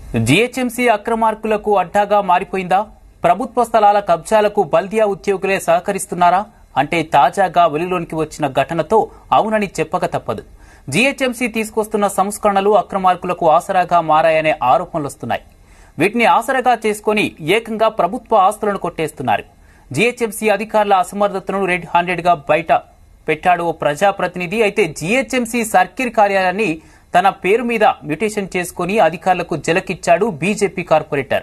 GHMC అక్రమార్కులకు అడ్డాగా మారిపోయిందా ప్రభుత్వ స్థలాల కబ్జాలకు బల్దియా ఉద్యోగులే సహకరిస్తున్నారా అంటే తాజాగా వెలుగులోనికి వచ్చిన ఘటనతో అవునని చెప్పక తప్పదు జీహెచ్ఎంసీ తీసుకొస్తున్న సంస్కరణలు అక్రమార్కులకు ఆసరాగా మారాయనే ఆరోపణలు వస్తున్నాయి వీటిని ఆసరాగా చేసుకుని ఏకంగా ప్రభుత్వ ఆస్తులను కొట్టేస్తున్నారు జీహెచ్ఎంసీ అధికారుల అసమర్థతను రెడ్ హ్యాండెడ్ గా బయట పెట్టాడు ఓ ప్రజాప్రతినిధి అయితే జీహెచ్ఎంసీ సర్కిల్ కార్యాలయాన్ని తన పేరు మీద మ్యూటేషన్ చేసుకుని అధికారులకు జలకిచ్చాడు బీజేపీ కార్పొరేటర్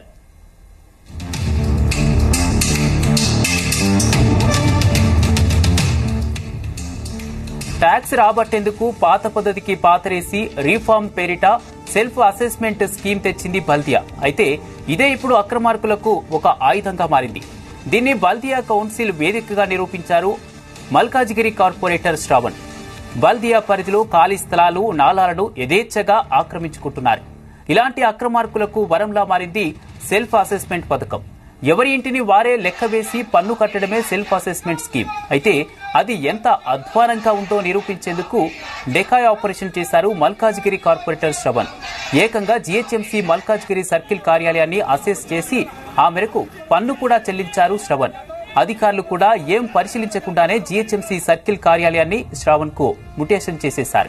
ట్యాక్స్ రాబట్టేందుకు పాత పద్ధతికి పాతరేసి రీఫార్మ్ పేరిట సెల్ఫ్ అసెస్మెంట్ స్కీమ్ తెచ్చింది బల్దియా అయితే ఇదే ఇప్పుడు అక్రమార్కులకు ఒక ఆయుధంగా మారింది దీన్ని బల్దియా కౌన్సిల్ వేదికగా నిరూపించారు మల్కాజిగిరి కార్పొరేటర్ శ్రావణ్ బల్దియా పరిధిలో ఖాళీ స్థలాలు నాలాలను యథేచ్ఛగా ఆక్రమించుకుంటున్నారు ఇలాంటి అక్రమార్కులకు వరంలా మారింది సెల్ఫ్ అసెస్మెంట్ పథకం ఎవరి ఇంటిని వారే లెక్క వేసి పన్ను కట్టడమే సెల్ఫ్ అసెస్మెంట్ స్కీమ్ అయితే అది ఎంత అధ్వానంగా ఉందో నిరూపించేందుకు డెకాయ్ ఆపరేషన్ చేశారు మల్కాజ్గిరి కార్పొరేటర్ శ్రవణ్ ఏకంగా జీహెచ్ఎంసీ మల్కాజ్గిరి సర్కిల్ కార్యాలయాన్ని అసెస్ చేసి ఆ మేరకు పన్ను కూడా చెల్లించారు శ్రవణ్ అధికారులు కూడా ఏం పరిశీలించకుండానే జీహెచ్ఎంసీ సర్కిల్ కార్యాలయాన్ని శ్రావణ్ కు ముటేషన్ చేసేశారు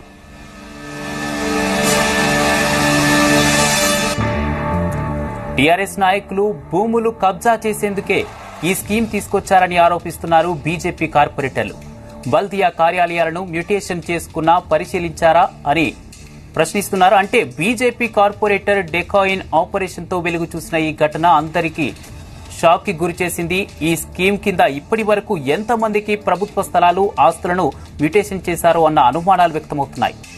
టీఆర్ఎస్ నాయకులు భూములు కబ్జా చేసేందుకే ఈ స్కీమ్ తీసుకొచ్చారని ఆరోపిస్తున్నారు బీజేపీ కార్పొరేటర్లు బల్దియా కార్యాలయాలను మ్యూటేషన్ చేసుకున్నా పరిశీలించారా అని ప్రశ్నిస్తున్నారు అంటే బీజేపీ కార్పొరేటర్ డెకాయిన్ ఆపరేషన్ తో వెలుగు చూసిన ఈ ఘటన అందరికీ షాక్ కి గురి చేసింది ఈ స్కీమ్ కింద ఇప్పటి వరకు ఎంతమందికి ప్రభుత్వ స్థలాలు ఆస్తులను మ్యూటేషన్ చేశారో అన్న అనుమానాలు వ్యక్తమవుతున్నాయి